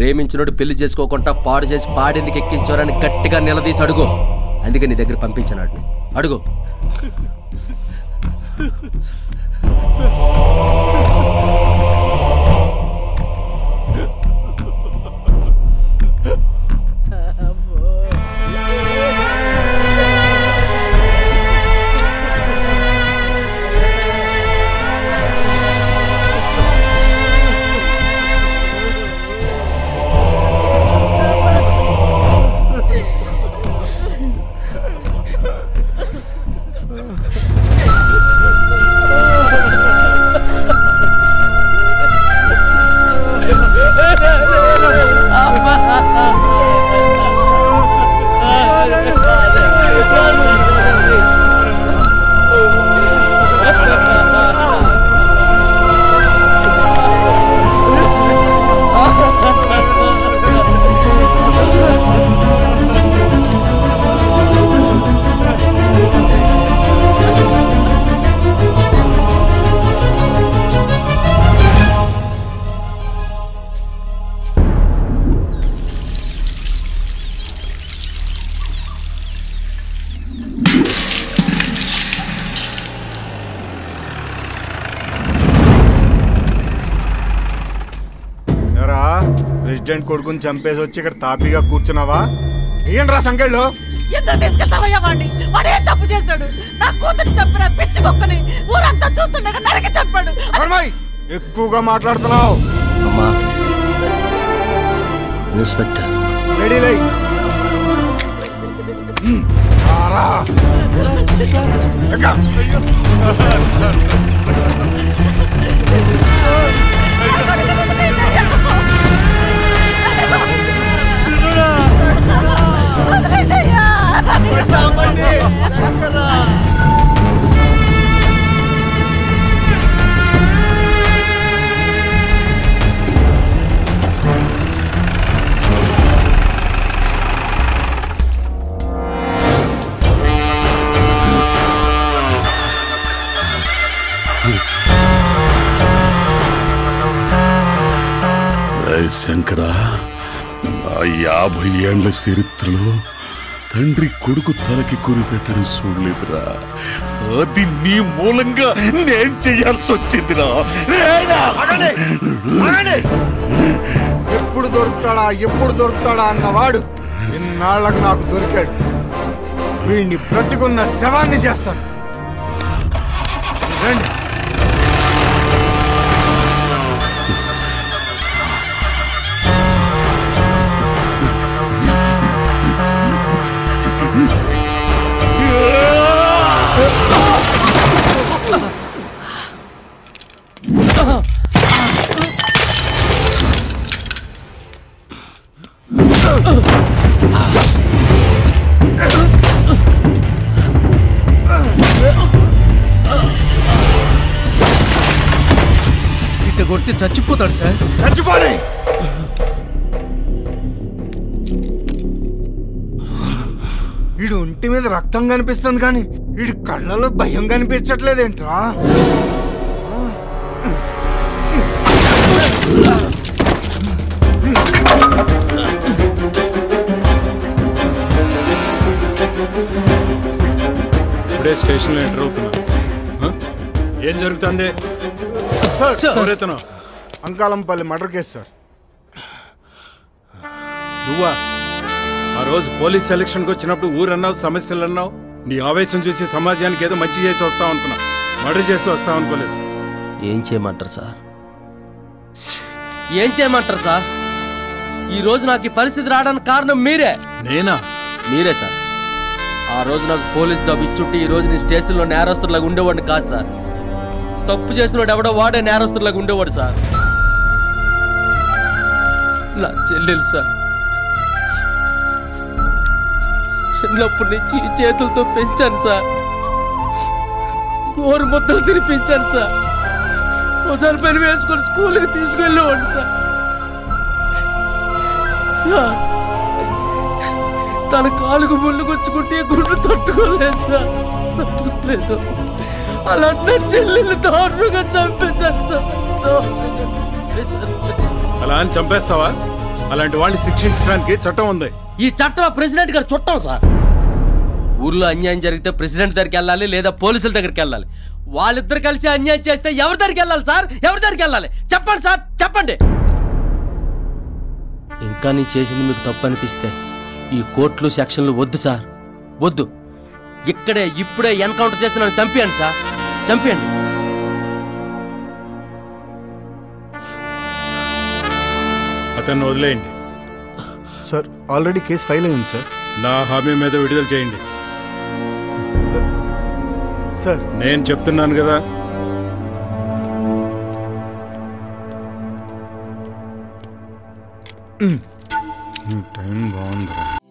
ప్రేమించినోడు పెళ్లి చేసుకోకుండా పాడు చేసి పాడేందుకు ఎక్కించారని గట్టిగా నిలదీసి అడుగు అందుకే నీ దగ్గర పంపించాను అడుగు ఎరా ప్రెసిడెంట్ కొడుకుని చంపేసి వచ్చి ఇక్కడ తాపీగా కూర్చున్నావా ఏంట్రా సంకెళ్ళు ఎందుకు తీసుకెళ్తావయ్యా వాడిని వాడు ఏం తప్పు చేశాడు నా కూతురు చెప్పిన పిచ్చి కుక్కని ఊరంతా చూస్తుండగా నరికి చెప్పాడు అమ్మాయి ఎక్కువగా మాట్లాడుతున్నావు అమ్మా ఇన్స్పెక్టర్ రెడీ లై హ్మ్. రారా. ఎక్క. ఏయ్ శంకరా నా యాభై ఏండ్ల చరిత్రలో తండ్రి కొడుకు తలకి కురిపెట్టని చూడలేదురా అది నీ మూలంగా నేను చెయ్యాల్సి వచ్చిందిరా రేనా! ఆగండి. ఆగండి. ఎప్పుడు దొరుకుతాడా ఎప్పుడు దొరుకుతాడా అన్నవాడు ఇన్నాళ్లకు నాకు దొరికాడు వీడిని బ్రతికున్న శవాన్ని చేస్తాను రండి ఇట్ట కొడితే చచ్చిపోతాడు సార్ చచ్చిపోని వీడు ఒంటి మీద రక్తం కనిపిస్తుంది కానీ వీడి కళ్ళలో భయం కనిపించట్లేదేంట్రా ఇప్పుడే స్టేషన్లో ఎంటర్ అవుతున్నా హ? ఏం జరుగుతుంది ఎవరైతను అంకాలంపల్లి మర్డర్ కేసు సార్ నువ్వా ఆ రోజు పోలీస్ సెలక్షన్కి వచ్చినప్పుడు ఊరన్నావు సమస్యలు అన్నావు నీ ఆవేశం చూసి సమాజానికి ఏదో మంచి చేసి వస్తావు అనుకున్నా మర్డర్ చేసి వస్తావు అనుకోలేదు ఏం చేయమంటారు సార్ ఏం చేయమంటారు సార్ ఈ రోజు నాకు ఈ పరిస్థితి రావడానికి కారణం మీరే నేనా మీరే సార్ ఆ రోజు నాకు పోలీస్ జాబ్ ఇచ్చుంటే ఈ రోజు నీ స్టేషన్లో నేరస్తులాగా ఉండేవాడిని కాదు సార్ తప్పు చేసినవాడు ఎవడో వాడే నేరస్తులాగా ఉండేవాడు సార్ నా చెల్లెలు సార్ చిన్నప్పటి నుంచి ఈ చేతులతో పెంచాను సార్ కోరు ముద్దలు తినిపించాను సార్ ఒకసారి పెళ్లి వేసుకొని స్కూల్కి తీసుకెళ్ళేవాడు సార్ సార్ తన కాలుకు ముళ్ళు గుచ్చుకుంటే గుండు తట్టుకోలేదు సార్ తట్టుకోలేదు అలాంటి నా చెల్లెల్ని దారుణంగా చంపేశారు సార్ దారుణంగా చంపేశారు సార్. అలా అని చంపేస్తావా అలాంటి వాళ్ళని శిక్షించడానికి చట్టం ఉంది ఈ చట్టం ప్రెసిడెంట్ గారు చుట్టాం సార్ ఊర్లో అన్యాయం జరిగితే ప్రెసిడెంట్ దగ్గరికి వెళ్ళాలి లేదా పోలీసుల దగ్గరికి వెళ్ళాలి వాళ్ళిద్దరు కలిసి అన్యాయం చేస్తే ఎవరి దగ్గరికి వెళ్ళాలి సార్ ఎవరి దగ్గరికి వెళ్ళాలి చెప్పండి సార్ చెప్పండి ఇంకా నీ చేసింది మీకు తప్పు అనిపిస్తే ఈ కోర్టులు సెక్షన్లు వద్దు సార్ వద్దు ఇక్కడే ఇప్పుడే ఎన్కౌంటర్ చేసి నన్ను చంపేయండి సార్ చంపేయండి అతన్ని వదిలేయండి సార్ ఆల్రెడీ కేసు ఫైల్ అయింది సార్ నా హామీ మీద విడుదల చేయండి సార్ నేను చెప్తున్నాను కదా టైం బాగుందిరా